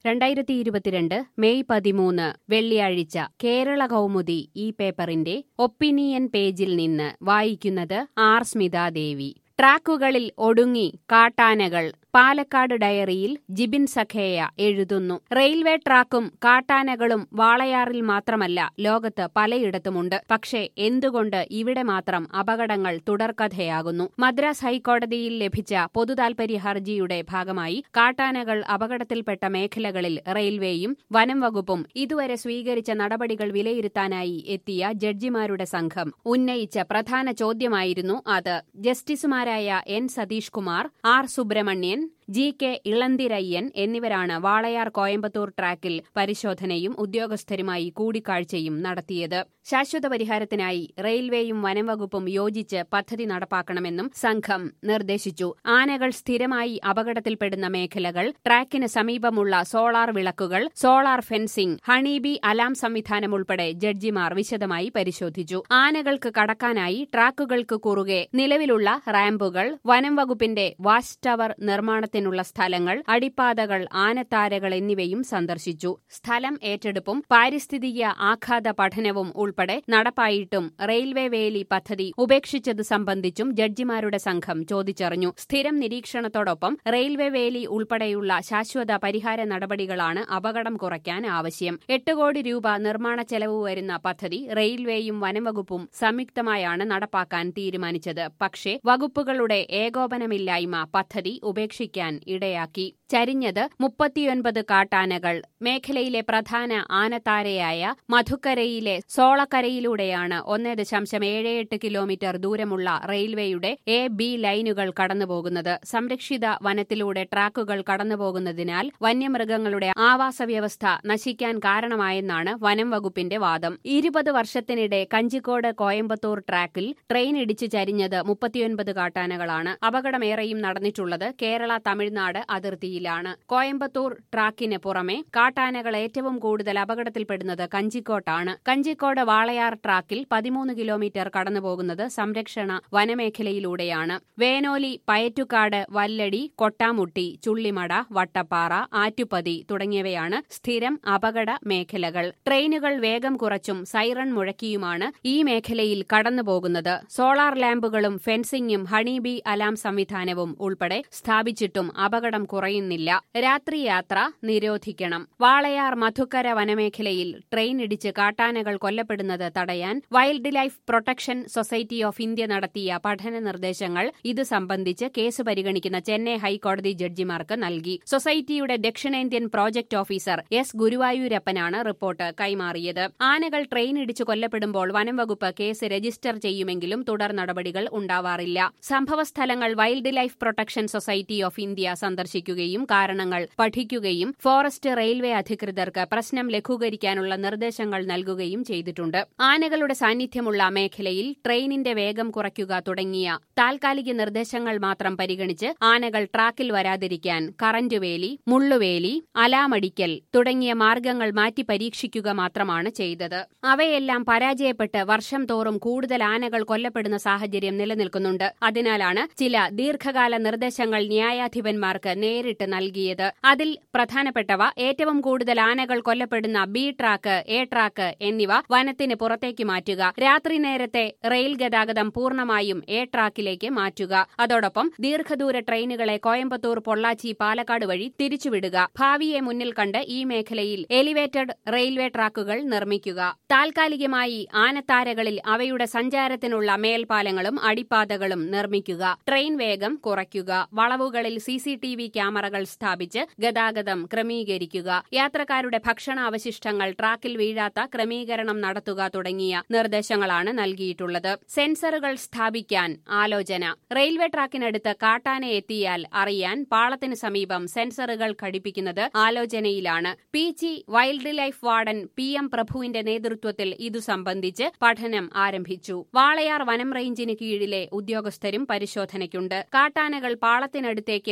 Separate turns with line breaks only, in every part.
രണ്ടായിരത്തി ഇരുപത്തിരണ്ട് മെയ് പതിമൂന്ന് വെള്ളിയാഴ്ച കേരള കൗമുദി ഈ പേപ്പറിന്റെ ഒപ്പീനിയൻ പേജിൽ നിന്ന് വായിക്കുന്നത് ആർ സ്മിതാദേവി ട്രാക്കുകളിൽ ഒടുങ്ങി കാട്ടാനകൾ പാലക്കാട് ഡയറിയിൽ ജിബിൻ സഖേയ എഴുതുന്നു റെയിൽവേ ട്രാക്കും കാട്ടാനകളും വാളയാറിൽ മാത്രമല്ല ലോകത്ത് പലയിടത്തുമുണ്ട് പക്ഷേ എന്തുകൊണ്ട് ഇവിടെ മാത്രം അപകടങ്ങൾ തുടർക്കഥയാകുന്നു മദ്രാസ് ഹൈക്കോടതിയിൽ ലഭിച്ച പൊതുതാൽപര്യ ഹർജിയുടെ ഭാഗമായി കാട്ടാനകൾ അപകടത്തിൽപ്പെട്ട മേഖലകളിൽ റെയിൽവേയും വനം വകുപ്പും ഇതുവരെ സ്വീകരിച്ച നടപടികൾ വിലയിരുത്താനായി എത്തിയ ജഡ്ജിമാരുടെ സംഘം ഉന്നയിച്ച പ്രധാന ചോദ്യമായിരുന്നു അത് ജസ്റ്റിസുമാരായ N Satheesh Kumar R Subramanian G K Ilanthiraiyan എന്നിവരാണ് വാളയാർ കോയമ്പത്തൂർ ട്രാക്കിൽ പരിശോധനയും ഉദ്യോഗസ്ഥരുമായി കൂടിക്കാഴ്ചയും നടത്തിയത് ശാശ്വത പരിഹാരത്തിനായി റെയിൽവേയും വനംവകുപ്പും യോജിച്ച് പദ്ധതി നടപ്പാക്കണമെന്നും സംഘം നിർദ്ദേശിച്ചു ആനകൾ സ്ഥിരമായി അപകടത്തിൽപ്പെടുന്ന മേഖലകൾ ട്രാക്കിന് സമീപമുള്ള സോളാർ വിളക്കുകൾ സോളാർ ഫെൻസിംഗ് ഹണീബി അലാം സംവിധാനം ഉൾപ്പെടെ ജഡ്ജിമാർ വിശദമായി പരിശോധിച്ചു ആനകൾക്ക് കടക്കാനായി ട്രാക്കുകൾക്ക് കുറുകെ നിലവിലുള്ള റാമ്പുകൾ വനം വകുപ്പിന്റെ വാച്ച് ടവർ നിർമ്മാണത്തിന് നുള്ള സ്ഥലങ്ങൾ അടിപ്പാതകൾ ആനത്താരകൾ എന്നിവയും സന്ദർശിച്ചു സ്ഥലം ഏറ്റെടുപ്പും പാരിസ്ഥിതിക ആഘാത പഠനവും ഉൾപ്പെടെ നടപ്പായിട്ടും റെയിൽവേ വേലി പദ്ധതി ഉപേക്ഷിച്ചത് സംബന്ധിച്ചും ജഡ്ജിമാരുടെ സംഘം ചോദിച്ചറിഞ്ഞു സ്ഥിരം നിരീക്ഷണത്തോടൊപ്പം റെയിൽവേ വേലി ഉൾപ്പെടെയുള്ള ശാശ്വത പരിഹാര നടപടികളാണ് അപകടം കുറയ്ക്കാൻ ആവശ്യം എട്ട് കോടി രൂപ നിർമ്മാണ ചെലവ് വരുന്ന പദ്ധതി റെയിൽവേയും വനംവകുപ്പും സംയുക്തമായാണ് നടപ്പാക്കാൻ തീരുമാനിച്ചത് പക്ഷേ വകുപ്പുകളുടെ ഏകോപനമില്ലായ്മ പദ്ധതി ഉപേക്ഷിക്കാൻ ഇടയാക്കി ചരിഞ്ഞത് മുപ്പത്തിയൊൻപത് കാട്ടാനകൾ മേഖലയിലെ പ്രധാന ആനത്താരയായ മധുക്കരയിലെ സോളക്കരയിലൂടെയാണ് ഒന്നേ ദശാംശം ഏഴ് എട്ട് കിലോമീറ്റർ ദൂരമുള്ള റെയിൽവേയുടെ എ ബി ലൈനുകൾ കടന്നുപോകുന്നത് സംരക്ഷിത വനത്തിലൂടെ ട്രാക്കുകൾ കടന്നുപോകുന്നതിനാൽ വന്യമൃഗങ്ങളുടെ ആവാസ വ്യവസ്ഥ നശിക്കാൻ കാരണമായെന്നാണ് വനം വകുപ്പിന്റെ വാദം ഇരുപത് വർഷത്തിനിടെ കഞ്ചിക്കോട് കോയമ്പത്തൂർ ട്രാക്കിൽ ട്രെയിൻ ഇടിച്ച് ചരിഞ്ഞത് മുപ്പത്തിയൊൻപത് കാട്ടാനകളാണ് അപകടമേറെയും നടന്നിട്ടുള്ളത് കേരള തമിഴ്നാട് അതിർത്തിയിലാണ് കോയമ്പത്തൂർ ട്രാക്കിന് പുറമെ കാട്ടാനകൾ ഏറ്റവും കൂടുതൽ അപകടത്തിൽപ്പെടുന്നത് കഞ്ചിക്കോട്ടാണ് കഞ്ചിക്കോട് വാളയാർ ട്രാക്കിൽ പതിമൂന്ന് കിലോമീറ്റർ കടന്നുപോകുന്നത് സംരക്ഷണ വനമേഖലയിലൂടെയാണ് വേനോലി പയറ്റുകാട് വല്ലടി കൊട്ടാമുട്ടി ചുള്ളിമട വട്ടപ്പാറ ആറ്റുപതി തുടങ്ങിയവയാണ് സ്ഥിരം അപകട മേഖലകൾ ട്രെയിനുകൾ വേഗം കുറച്ചും സൈറൺ മുഴക്കിയുമാണ് ഈ മേഖലയിൽ കടന്നുപോകുന്നത് സോളാർ ലാമ്പുകളും ഫെൻസിംഗും ഹണിബി അലാം സംവിധാനവും ഉൾപ്പെടെ സ്ഥാപിച്ചിട്ടും അപകടം കുറയുന്നില്ല രാത്രിയാത്ര നിരോധിക്കണം വാളയാർ മധുക്കര വനമേഖലയിൽ ട്രെയിൻ ഇടിച്ച് കാട്ടാനകൾ കൊല്ലപ്പെടുന്നത് തടയാൻ Wildlife Protection Society of India നടത്തിയ പഠന നിർദ്ദേശങ്ങൾ ഇത് സംബന്ധിച്ച് കേസ് പരിഗണിക്കുന്ന ചെന്നൈ ഹൈക്കോടതി ജഡ്ജിമാർക്ക് നൽകി സൊസൈറ്റിയുടെ ദക്ഷിണേന്ത്യൻ പ്രോജക്ട് ഓഫീസർ എസ് ഗുരുവായൂരപ്പനാണ് റിപ്പോർട്ട് കൈമാറിയത് ആനകൾ ട്രെയിൻ ഇടിച്ച് കൊല്ലപ്പെടുമ്പോൾ വനം വകുപ്പ് കേസ് രജിസ്റ്റർ ചെയ്യുമെങ്കിലും തുടർ നടപടികൾ ഉണ്ടാവാറില്ല സംഭവസ്ഥലങ്ങൾ Wildlife Protection Society of India സന്ദർശിക്കുകയും കാരണങ്ങൾ പഠിക്കുകയും ഫോറസ്റ്റ് റെയിൽവേ അധികൃതർക്ക് പ്രശ്നം ലഘൂകരിക്കാനുള്ള നിർദ്ദേശങ്ങൾ നൽകുകയും ചെയ്തിട്ടുണ്ട് ആനകളുടെ സാന്നിധ്യമുള്ള മേഖലയിൽ ട്രെയിനിന്റെ വേഗം കുറയ്ക്കുക തുടങ്ങിയ താൽക്കാലിക നിർദ്ദേശങ്ങൾ മാത്രം പരിഗണിച്ച് ആനകൾ ട്രാക്കിൽ വരാതിരിക്കാൻ കറന്റ് വേലി മുള്ളുവേലി അലാമടിക്കൽ തുടങ്ങിയ മാർഗങ്ങൾ മാറ്റി പരീക്ഷിക്കുക മാത്രമാണ് ചെയ്തത് അവയെല്ലാം പരാജയപ്പെട്ട് വർഷം തോറും കൂടുതൽ ആനകൾ കൊല്ലപ്പെടുന്ന സാഹചര്യം നിലനിൽക്കുന്നുണ്ട് അതിനാലാണ് ചില ദീർഘകാല നിർദ്ദേശങ്ങൾ ന്യായാധിപന്മാർക്ക് നേരിട്ട് നൽകിയത് അതിൽ പ്രധാനപ്പെട്ടവ ഏറ്റവും കൂടുതൽ ആനകൾ കൊല്ലപ്പെടുന്ന ബി ട്രാക്ക് എ ട്രാക്ക് എന്നിവ വനത്തിന് പുറത്തേക്ക് മാറ്റുക രാത്രി നേരത്തെ റെയിൽ ഗതാഗതം പൂർണ്ണമായും എ ട്രാക്കിലേക്ക് മാറ്റുക അതോടൊപ്പം ദീർഘദൂര ട്രെയിനുകളെ കോയമ്പത്തൂർ പൊള്ളാച്ചി പാലക്കാട് വഴി തിരിച്ചുവിടുക ഭാവിയെ മുന്നിൽ കണ്ട് ഈ മേഖലയിൽ എലിവേറ്റഡ് റെയിൽവേ ട്രാക്കുകൾ നിർമ്മിക്കുക താൽക്കാലികമായി ആനത്താരകളിൽ അവയുടെ സഞ്ചാരത്തിനുള്ള മേൽപ്പാലങ്ങളും അടിപ്പാതകളും നിർമ്മിക്കുക ട്രെയിൻ വേഗം കുറയ്ക്കുക വളവുകളിൽ സി സി ടി വി ക്യാമറകൾ സ്ഥാപിച്ച് ഗതാഗതം ക്രമീകരിക്കുക യാത്രക്കാരുടെ ഭക്ഷണാവശിഷ്ടങ്ങൾ ട്രാക്കിൽ വീഴാത്ത ക്രമീകരണം നടത്തുക തുടങ്ങിയ നിർദ്ദേശങ്ങളാണ് നൽകിയിട്ടുള്ളത് സെൻസറുകൾ സ്ഥാപിക്കാൻ ആലോചന റെയിൽവേ ട്രാക്കിനടുത്ത് കാട്ടാന എത്തിയാൽ അറിയാൻ പാളത്തിന് സമീപം സെൻസറുകൾ ഘടിപ്പിക്കുന്നത് ആലോചനയിലാണ് P G wildlife warden P M പ്രഭുവിന്റെ നേതൃത്വത്തിൽ ഇതു സംബന്ധിച്ച് പഠനം ആരംഭിച്ചു വാളയാർ വനം റേഞ്ചിന് കീഴിലെ ഉദ്യോഗസ്ഥരും പരിശോധനയ്ക്കുണ്ട് കാട്ടാനകൾ പാളത്തിനടുത്തേക്ക്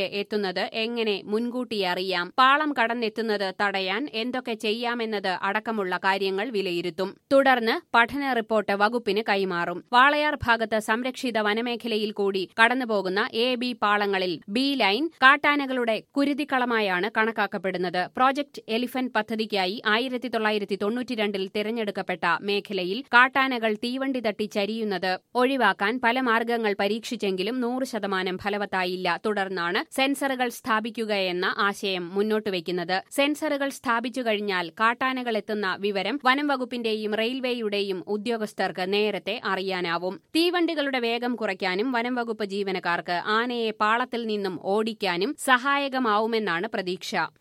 എത്തുന്നത് എങ്ങനെ മുൻകൂട്ടി അറിയാം പാളം കടന്നെത്തുന്നത് തടയാൻ എന്തൊക്കെ ചെയ്യാമെന്നത് അടക്കമുള്ള കാര്യങ്ങൾ വിലയിരുത്തും തുടർന്ന് പഠന റിപ്പോർട്ട് വകുപ്പിന് കൈമാറും വാളയാർ ഭാഗത്ത് സംരക്ഷിത വനമേഖലയിൽ കൂടി കടന്നുപോകുന്ന എ ബി പാളങ്ങളിൽ ബി ലൈൻ കാട്ടാനകളുടെ കുരുതിക്കളമായാണ് കണക്കാക്കപ്പെടുന്നത് പ്രോജക്ട് എലിഫന്റ് പദ്ധതിക്കായി ആയിരത്തി തൊള്ളായിരത്തി തൊണ്ണൂറ്റിരണ്ടിൽ തിരഞ്ഞെടുക്കപ്പെട്ട മേഖലയിൽ കാട്ടാനകൾ തീവണ്ടി തട്ടി ചരിയുന്നത് ഒഴിവാക്കാൻ പല മാർഗങ്ങൾ പരീക്ഷിച്ചെങ്കിലും നൂറ് ശതമാനം ഫലവത്തായില്ല തുടർന്നാണ് സെൻസറുകൾ സ്ഥാപിക്കുകയെന്ന ആശയം മുന്നോട്ടുവയ്ക്കുന്നത് സെൻസറുകൾ സ്ഥാപിച്ചു കഴിഞ്ഞാൽ കാട്ടാനകൾ എത്തുന്ന വിവരം വനം വകുപ്പിന്റെയും റെയിൽവേയുടെയും ഉദ്യോഗസ്ഥർക്ക് നേരത്തെ അറിയാനാവും തീവണ്ടികളുടെ വേഗം കുറയ്ക്കാനും വനം വകുപ്പ് ജീവനക്കാർക്ക് ആനയെ പാളത്തിൽ നിന്നും ഓടിക്കാനും സഹായകമാവുമെന്നാണ് പ്രതീക്ഷ